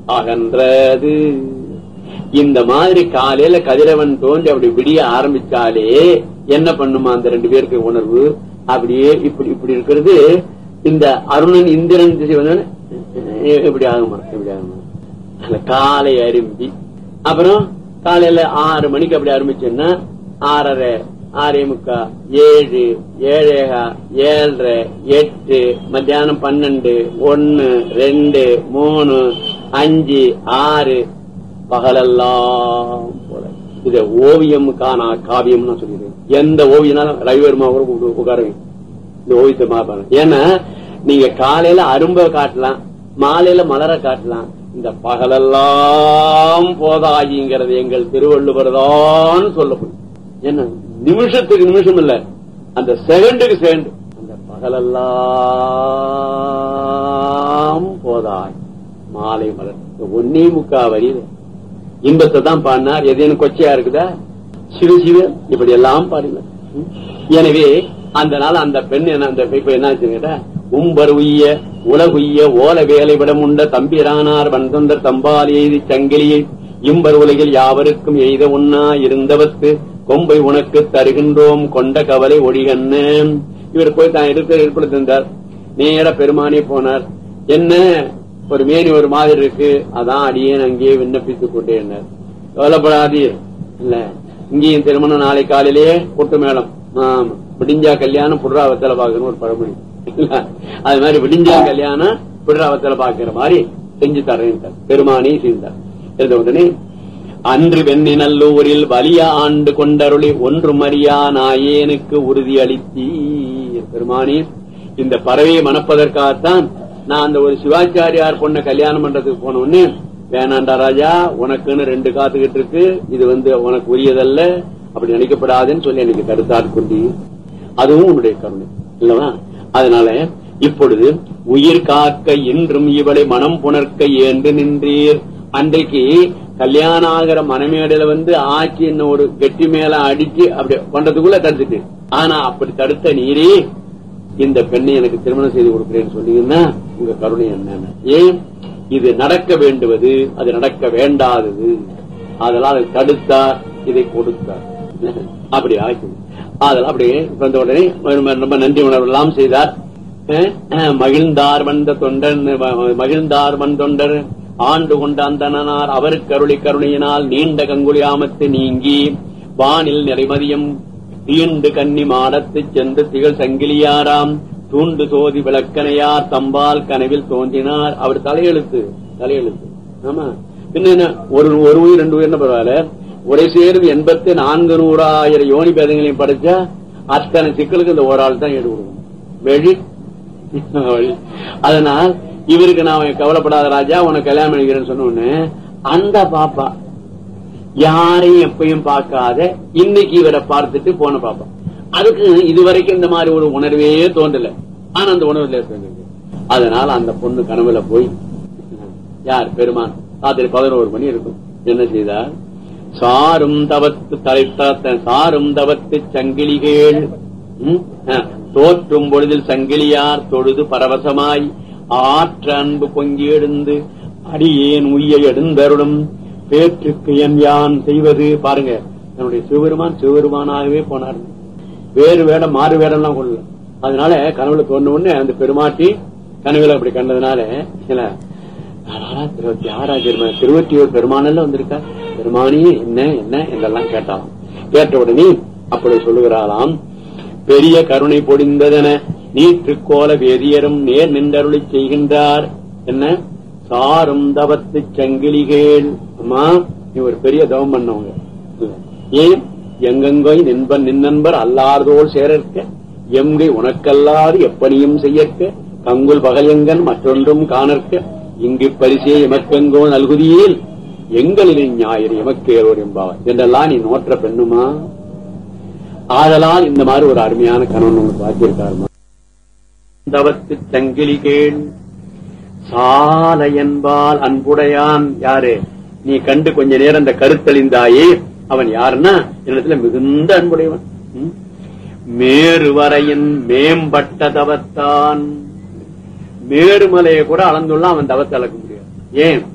அகன்றது இந்த மாதிரி காலையில கதிரவன் தோன்றி அப்படி விடிய ஆரம்பிச்சாலே என்ன பண்ணுமா அந்த ரெண்டு பேருக்கு உணர்வு அப்படியே இப்படி இப்படி இருக்கிறது இந்த அருணன் இந்திரன் திசை வந்தோடனே இப்படி ஆகுமா இப்படி ஆகுமா அந்த காலை அரும்பி அப்புறம் காலையில ஆறு மணிக்கு அப்படி ஆரம்பிச்சோன்னா ஆறரை ஆறே முக்கா ஏழு ஏழேகா ஏழரை எட்டு மத்தியானம் பன்னெண்டு ஒன்னு ரெண்டு மூணு அஞ்சு ஆறு பகலெல்லாம் போல இத ஓவியம் காணா காவியம் நான் சொல்லிடுறேன் எந்த ஓவியனாலும் ரவிவர்மா கூட கூப்பிட்டு உட்காருங்க இந்த ஓவியத்தை மாப்பாங்க ஏன்னா நீங்க காலையில அரும்ப காட்டலாம் மாலையில மலர காட்டலாம் இந்த பகலெல்லாம் போதாகிங்கிறது எங்கள் திருவள்ளுவர் தான் சொல்லப்படும் என்ன நிமிஷத்துக்கு நிமிஷம் இல்ல அந்த செகண்டுக்கு செகண்ட் அந்த பகலெல்லாம் போதாய் மாலை மலர் இந்த ஒன்னே முக்கா வரியில இன்பத்தை தான் பாடினார் எதேனும் கொச்சையா இருக்குதா சிவ சிவ இப்படி எல்லாம் பாடுங்க ம். எனவே அந்த நாள் அந்த பெண் என்ன அந்த இப்ப என்ன ஆச்சுன்னு உம்பர் உய்ய உலகுய்ய ஓல வேலை விடம் உண்ட தம்பிரானார் வந்தொண்டர் தம்பால் எய்தி சங்கிலியை இம்பர் உலகில் யாவருக்கும் எய்த உண்ணா இருந்தவத்து கொம்பை உனக்கு தருகின்றோம் கொண்ட கவலை ஒழிகன்னு இவர் போய் தான் எடுத்து ஏற்படுத்திருந்தார் நேர பெருமானே போனார் என்ன ஒரு மேனி ஒரு மாதிரி இருக்கு அதான் அடியேன் அங்கேயே விண்ணப்பித்துக் கொண்டேன் கவலைப்படாதீர் இல்ல இங்கேயும் திருமணம் நாளை காலையிலேயே கொட்டு மேளம் ஆமா விடிஞ்சா கல்யாணம் புடுறாவத்துல பாக்கணும் ஒரு பழமொழி இல்ல? அது மாதிரி விடிஞ்சா கல்யாணம் புடுறாவத்துல பாக்குற மாதிரி செஞ்சு தரேன் பெருமானே செய்தார் இருந்த உடனே அன்று வெண்ணினல்லூரில் வலிய ஆண்டு கொண்டருளி ஒன்று மரியா நாயேனுக்கு உறுதி அளித்தீ பெருமானே இந்த பறவையை மணப்பதற்காகத்தான் நான் அந்த ஒரு சிவாச்சாரியார் பொண்ண கல்யாணம் பண்றதுக்கு போன உடனே வேணாண்டா ராஜா உனக்குன்னு ரெண்டு காத்துக்கிட்டு இருக்கு இது வந்து உனக்கு உரியதல்ல அப்படி நினைக்கப்படாதுன்னு சொல்லி எனக்கு கருத்தாட்கொண்டி அதுவும் உன்னுடைய கருணை இல்லவா அதனால இப்பொழுது உயிர் காக்க இன்றும் இவளை மனம் புணர்க்க என்று நின்றீர் அன்றைக்கு கல்யாணம் ஆகிற மனமேடையில வந்து ஆக்கி என்ன ஒரு கெட்டி மேல அடிச்சு அப்படி பண்றதுக்குள்ள தடுத்துட்டு ஆனா அப்படி தடுத்த நீரே இந்த பெண்ணை எனக்கு திருமணம் செய்து கொடுக்கிறேன்னு சொன்னீங்கன்னா உங்க கருணை என்னன்னு ஏன் இது நடக்க வேண்டுவது அது நடக்க வேண்டாதது அதெல்லாம் அதை தடுத்தார் இதை கொடுத்தார் அப்படி ஆக்கி அதெல்லாம் அப்படியே வந்த உடனே ரொம்ப- ரொம்ப நன்றி உணர்வு எல்லாம் செய்தார் அஹ், அஹ், மகிழ்ந்தார் வந்த தொண்டன் ம- மகிழ்ந்தார் வன் தொண்டர் ஆண்டு கொண்ட அந்தனார் அவருக்கு அருளி கருணையினால் நீண்ட கங்குலியாமத்து நீங்கி வானில் நிறைமதியம் தீண்டு கன்னி மாடத்து சென்று திகழ் சங்கிலியாராம் தூண்டு சோதி விளக்கனையார் தம்பால் கனவில் தோன்றினார் அவர் தலையெழுத்து தலையெழுத்து ஆமா பின்ன என்ன ஒரு ஒரு உயிர் ரெண்டு உயிர்னு பரவாயில்ல உரை சேரும் எண்பத்தி நான்கு நூறாயிரம் யோனி பேதங்களையும் படிச்சா அத்தனை சிக்கலுக்கு இந்த ஒரு ஆள் தான் ஈடு கொடுக்கணும் வெளி வழி. அதனால் இவருக்கு நான் கவலைப்படாத ராஜா உனக்கு கல்யாணம் பண்ணிக்கிறேன்னு சொன்ன உடனே அந்த பாப்பா யாரையும் எப்பயும் பார்க்காத இன்னைக்கு இவரை பார்த்துட்டு போன பாப்பா அதுக்கு இதுவரைக்கும் இந்த மாதிரி ஒரு உணர்வே தோன்றல ஆனா அந்த உணர்வுல இருக்கு அதனால அந்த பொண்ணு கனவுல போய் யார் பெருமான் ராத்திரி பதினோரு மணி இருக்கும் என்ன செய்தார் சாரும் தவத்து தலைத்த சாரும் தவத்து சங்கிலிகள் ம்? அஹ், தோற்றும் பொழுதில் சங்கிலியார் தொழுது பரவசமாய் ஆற்ற அன்பு பொங்கி எழுந்து அடியேன் உய்ய எழுந்தருளும் பேற்றுக்கு என் யான் செய்வது பாருங்க என்னுடைய சிவபெருமான் சிவபெருமானாகவே போனார் வேறு வேடம் மாறு வேடம் எல்லாம் கொள்ளல அதனால கனவுல தோன்ற உடனே அந்த பெருமாட்டி கனவுல அப்படி கண்டதுனால இல்ல ஆனா, இருபத்தி ஆறாம் பெருமாள் திருவற்றியூர் பெருமானல்ல வந்திருக்கா பெருமானி என்ன என்ன என்றெல்லாம் கேட்டாலாம் கேட்ட உடனே அப்படி சொல்லுகிறாளாம் பெரிய கருணை பொடிந்ததென நீற்றுக்கோல வேதியரும் நேர் நின்றருளி செய்கின்றார் என்ன சாரும் தவத்து சங்கிலிகள் அம்மா நீ ஒரு பெரிய தவம் பண்ணவங்க ஏன் எங்கெங்கோய் நின்பன் நின்னன்பர் அல்லார்தோள் சேரற்க எம்கை உனக்கல்லாது எப்பணியும் செய்யற்க கங்குல் பகலெங்கன் மற்றொன்றும் காணற்க இங்கு பரிசே எமக்கெங்கோ நல்குதியில் எங்களின் ஞாயிறு எமக்கேரோர் என்பார் என்றெல்லாம் நீ நோற்ற பெண்ணுமா ஆதலால் இந்த மாதிரி ஒரு அருமையான கணவன் உங்களுக்கு வாக்கியிருக்காருமா தவத்து சங்கிலி கேள் சால என்பால் அன்புடையான் யாரு நீ கண்டு கொஞ்ச நேரம் அந்த கருத்தழிந்தாயே அவன் யாருன்னா என்னிடத்துல மிகுந்த அன்புடையவன் ம்? மேருவரையின் மேம்பட்ட தவத்தான் மேருமலையை கூட அளந்துள்ள அவன் தவத்தை அளக்க முடியாது ஏன்